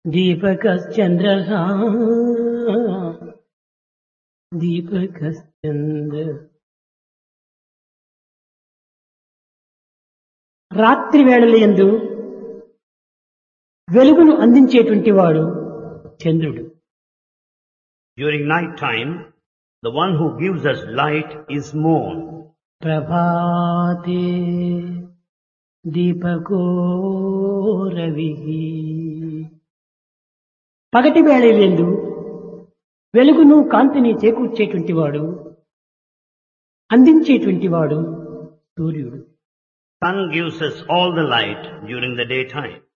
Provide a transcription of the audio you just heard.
దీపకశ్చంద్ర దీపకశ్చంద్ర రాత్రి వేళల యందు వెలుగును అందించేటువంటి వాడు చంద్రుడు During night time, the one who gives us light is moon. ప్రభాతే దీపకో Ravi పగటి వేళలందు వెలుగును కాంతిని చేకూర్చేటువంటి వాడు అందించేటువంటి వాడు సూర్యుడు Sun gives us all the light during the daytime.